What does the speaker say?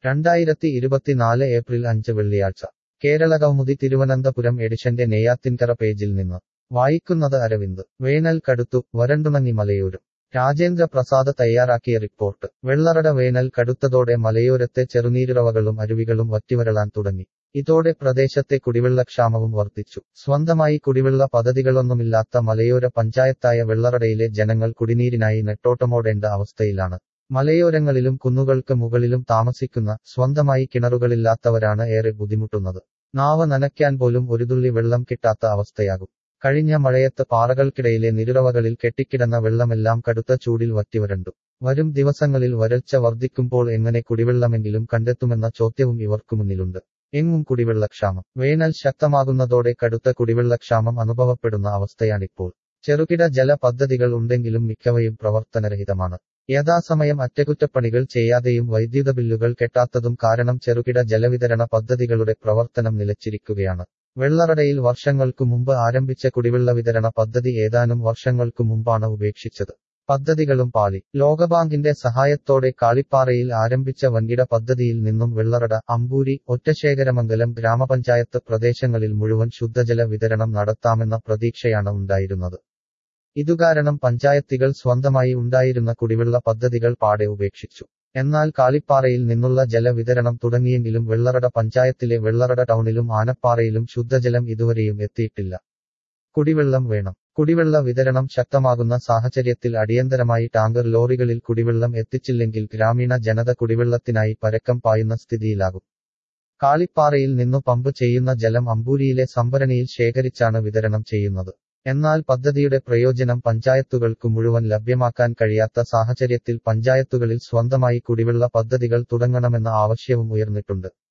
രണ്ടായിരത്തി ഇരുപത്തിനാല് ഏപ്രിൽ അഞ്ച് വെള്ളിയാഴ്ച കേരളകൗമുദി തിരുവനന്തപുരം എഡിഷന്റെ നെയ്യാത്തിൻകര പേജിൽ നിന്ന് വായിക്കുന്നത് അരവിന്ദ് വേനൽ കടുത്തു വരണ്ടുണങ്ങി മലയോരം രാജേന്ദ്ര പ്രസാദ് തയ്യാറാക്കിയ റിപ്പോർട്ട് വെള്ളറട വേനൽ കടുത്തതോടെ മലയോരത്തെ ചെറുനീരുറവകളും അരുവികളും വറ്റിവരളാൻ തുടങ്ങി ഇതോടെ പ്രദേശത്തെ കുടിവെള്ളക്ഷാമവും വർദ്ധിച്ചു സ്വന്തമായി കുടിവെള്ള പദ്ധതികളൊന്നുമില്ലാത്ത മലയോര പഞ്ചായത്തായ വെള്ളറടയിലെ ജനങ്ങൾ കുടിനീരിനായി നെട്ടോട്ടമോടേണ്ട അവസ്ഥയിലാണ് മലയോരങ്ങളിലും കുന്നുകൾക്ക് മുകളിലും താമസിക്കുന്ന സ്വന്തമായി കിണറുകളില്ലാത്തവരാണ് ഏറെ ബുദ്ധിമുട്ടുന്നത് നാവ് നനയ്ക്കാൻ പോലും ഒരു തുള്ളി വെള്ളം കിട്ടാത്ത അവസ്ഥയാകും കഴിഞ്ഞ മഴയത്ത് പാറകൾക്കിടയിലെ നിരുറവകളിൽ കെട്ടിക്കിടന്ന വെള്ളമെല്ലാം കടുത്ത ചൂടിൽ വറ്റിവരണ്ടു വരും ദിവസങ്ങളിൽ വരൾച്ച വർദ്ധിക്കുമ്പോൾ എങ്ങനെ കുടിവെള്ളമെങ്കിലും കണ്ടെത്തുമെന്ന ചോദ്യവും ഇവർക്കു മുന്നിലുണ്ട് എങ്ങും കുടിവെള്ളക്ഷാമം വേനൽ ശക്തമാകുന്നതോടെ കടുത്ത കുടിവെള്ളക്ഷാമം അനുഭവപ്പെടുന്ന അവസ്ഥയാണിപ്പോൾ ചെറുകിട ജല പദ്ധതികൾ ഉണ്ടെങ്കിലും മിക്കവയും പ്രവർത്തനരഹിതമാണ് യഥാസമയം അറ്റകുറ്റപ്പണികൾ ചെയ്യാതെയും വൈദ്യുത ബില്ലുകൾ കെട്ടാത്തതും കാരണം ചെറുകിട ജലവിതരണ പദ്ധതികളുടെ പ്രവർത്തനം നിലച്ചിരിക്കുകയാണ് വെള്ളറടയിൽ വർഷങ്ങൾക്കു മുമ്പ് ആരംഭിച്ച കുടിവെള്ള വിതരണ പദ്ധതി ഏതാനും വർഷങ്ങൾക്കു മുമ്പാണ് ഉപേക്ഷിച്ചത് പദ്ധതികളും പാളി ലോകബാങ്കിന്റെ സഹായത്തോടെ കാളിപ്പാറയിൽ ആരംഭിച്ച വൻകിട പദ്ധതിയിൽ നിന്നും വെള്ളറട അമ്പൂരി ഒറ്റശേഖരമംഗലം ഗ്രാമപഞ്ചായത്ത് പ്രദേശങ്ങളിൽ മുഴുവൻ ശുദ്ധജല വിതരണം നടത്താമെന്ന പ്രതീക്ഷയാണ് ഉണ്ടായിരുന്നത് ഇതുകാരണം പഞ്ചായത്തികൾ സ്വന്തമായി ഉണ്ടായിരുന്ന കുടിവെള്ള പദ്ധതികൾ പാടെ ഉപേക്ഷിച്ചു എന്നാൽ കാളിപ്പാറയിൽ നിന്നുള്ള ജലവിതരണം തുടങ്ങിയെങ്കിലും വെള്ളറട പഞ്ചായത്തിലെ വെള്ളറട ടൗണിലും ആനപ്പാറയിലും ശുദ്ധജലം ഇതുവരെയും എത്തിയിട്ടില്ല കുടിവെള്ളം വേണം കുടിവെള്ള വിതരണം ശക്തമാകുന്ന സാഹചര്യത്തിൽ അടിയന്തരമായി ടാങ്കർ ലോറികളിൽ കുടിവെള്ളം എത്തിച്ചില്ലെങ്കിൽ ഗ്രാമീണ ജനത കുടിവെള്ളത്തിനായി പരക്കം പായുന്ന സ്ഥിതിയിലാകും കാളിപ്പാറയിൽ നിന്നു പമ്പ് ചെയ്യുന്ന ജലം അമ്പൂരിയിലെ സംഭരണിയിൽ ശേഖരിച്ചാണ് വിതരണം ചെയ്യുന്നത് എന്നാൽ പദ്ധതിയുടെ പ്രയോജനം പഞ്ചായത്തുകൾക്കു മുഴുവൻ ലഭ്യമാക്കാൻ കഴിയാത്ത സാഹചര്യത്തിൽ പഞ്ചായത്തുകളിൽ സ്വന്തമായി കുടിവെള്ള പദ്ധതികൾ തുടങ്ങണമെന്ന ആവശ്യവും ഉയർന്നിട്ടുണ്ട്